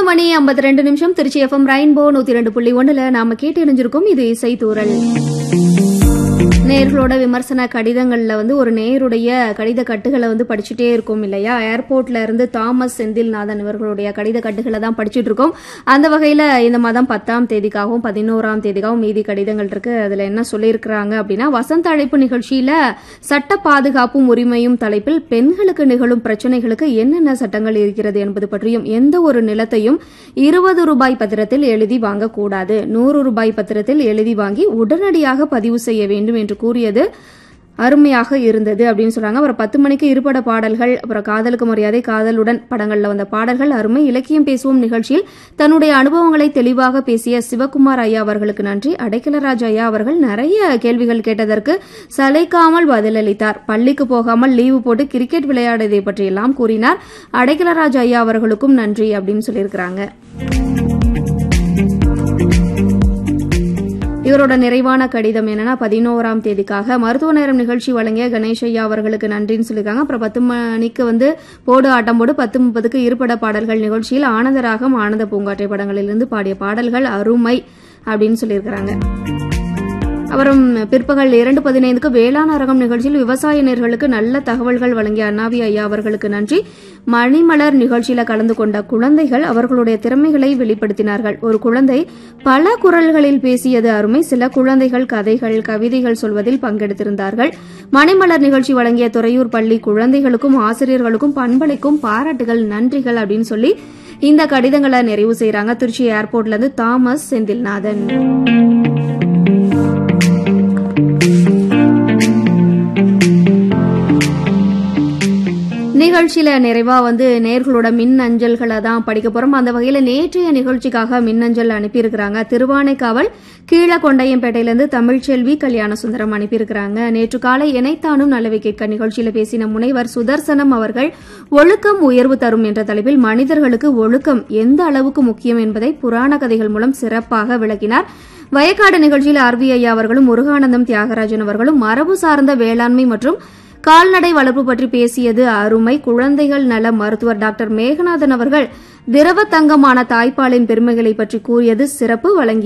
மூணு மணி ஐம்பத்தி ரெண்டு நிமிஷம் திருச்சி எஃப்எம் ரெயின்போ நூத்தி ரெண்டு புள்ளி ஒண்ணுல நாம கேட்டு இணைஞ்சிருக்கோம் இது இசை தூரல் நேர்களோட விமர்சன கடிதங்கள்ல வந்து ஒரு நேருடைய கடித கட்டுகளை வந்து படிச்சுட்டே இருக்கோம் இல்லையா ஏர்போர்ட்ல இருந்து தாமஸ் செந்தில்நாதன் இவர்களுடைய கடித கட்டுகளை தான் படிச்சுட்டு இருக்கோம் அந்த வகையில இந்த மாதம் பத்தாம் தேதிக்காகவும் பதினோராம் தேதிக்காகவும் மீதி கடிதங்கள் இருக்கு அதுல என்ன சொல்லியிருக்கிறாங்க அப்படின்னா வசந்த அழைப்பு நிகழ்ச்சியில சட்ட பாதுகாப்பும் உரிமையும் தலைப்பில் பெண்களுக்கு நிகழும் பிரச்சனைகளுக்கு என்னென்ன சட்டங்கள் இருக்கிறது என்பது பற்றியும் எந்த ஒரு நிலத்தையும் இருபது ரூபாய் பத்திரத்தில் எழுதி வாங்கக்கூடாது நூறு ரூபாய் பத்திரத்தில் எழுதி வாங்கி உடனடியாக பதிவு செய்ய வேண்டும் என்று கூறியது அருமையாக இருந்தது அப்படின்னு சொல்றாங்க அப்புறம் பத்து மணிக்கு இருபட பாடல்கள் அப்புறம் காதலுக்கு மரியாதை காதலுடன் படங்கள்ல வந்த பாடல்கள் அருமை இலக்கியம் பேசுவோம் நிகழ்ச்சியில் தன்னுடைய அனுபவங்களை தெளிவாக பேசிய சிவகுமார் ஐயா அவர்களுக்கு நன்றி அடைக்கலராஜ் ஐயா அவர்கள் நிறைய கேள்விகள் கேட்டதற்கு சளைக்காமல் பதிலளித்தார் பள்ளிக்கு போகாமல் லீவு போட்டு கிரிக்கெட் விளையாடுவதை பற்றியெல்லாம் கூறினார் அடைக்கலராஜ் ஐயா அவர்களுக்கும் நன்றி அப்படின்னு சொல்லியிருக்கிறாங்க இவரோட நிறைவான கடிதம் என்னன்னா பதினோராம் தேதிக்காக மருத்துவ நேரம் நிகழ்ச்சி வழங்கிய கணேஷ் ஐயா அவர்களுக்கு நன்றின்னு சொல்லியிருக்காங்க அப்புறம் பத்து மணிக்கு வந்து போடு ஆட்டம் போடு பத்து முப்பதுக்கு இருபட பாடல்கள் நிகழ்ச்சியில் ஆனந்தராகம் ஆனந்த பூங்காற்றை படங்களிலிருந்து பாடிய பாடல்கள் அருமை அப்படின்னு சொல்லியிருக்கிறாங்க அப்புறம் பிற்பகல் இரண்டு பதினைந்துக்கு வேளாண் அரங்கம் நிகழ்ச்சியில் விவசாய நேர்களுக்கு நல்ல தகவல்கள் வழங்கிய அண்ணாவி ஐயா அவர்களுக்கு நன்றி மணிமலர் நிகழ்ச்சியில கலந்து கொண்ட குழந்தைகள் அவர்களுடைய திறமைகளை வெளிப்படுத்தினார்கள் ஒரு குழந்தை பல குரல்களில் பேசியது அருமை சில குழந்தைகள் கதைகள் கவிதைகள் சொல்வதில் பங்கெடுத்திருந்தார்கள் மணிமலர் நிகழ்ச்சி வழங்கிய துறையூர் பள்ளி குழந்தைகளுக்கும் ஆசிரியர்களுக்கும் பண்பளிக்கும் பாராட்டுகள் நன்றிகள் அப்படின்னு சொல்லி இந்த கடிதங்களை நிறைவு செய்யறாங்க திருச்சி ஏர்போர்ட்ல இருந்து தாமஸ் செந்தில்நாதன் நிகழ்ச்சியில நிறைவா வந்து நேர்களோட மின் அஞ்சல்களை தான் படிக்க போறோம் அந்த வகையில நேற்றைய நிகழ்ச்சிக்காக மின்னஞ்சல் அனுப்பியிருக்கிறாங்க திருவானைக்காவல் கீழகொண்டையம்பேட்டையிலிருந்து தமிழ்ச்செல்வி கல்யாண சுந்தரம் அனுப்பியிருக்கிறாங்க நேற்று காலை இணைத்தானும் நல்லவை கேட்க நிகழ்ச்சியில பேசின முனைவர் சுதர்சனம் அவர்கள் ஒழுக்கம் உயர்வு தரும் என்ற தலைப்பில் மனிதர்களுக்கு ஒழுக்கம் எந்த அளவுக்கு முக்கியம் என்பதை புராண கதைகள் மூலம் சிறப்பாக விளக்கினார் வயக்காடு நிகழ்ச்சியில் ஆர்வி ஐயா அவர்களும் முருகானந்தம் தியாகராஜன் அவர்களும் மரபு சார்ந்த வேளாண்மை மற்றும் கால்நடை வளர்ப்பு பற்றி பேசியது அருமை குழந்தைகள் நல மருத்துவர் டாக்டர் மேகநாதன் அவர்கள் திரவ தங்கமான தாய்ப்பாலின் பெருமைகளை பற்றி கூறியது சிறப்பு வழங்கி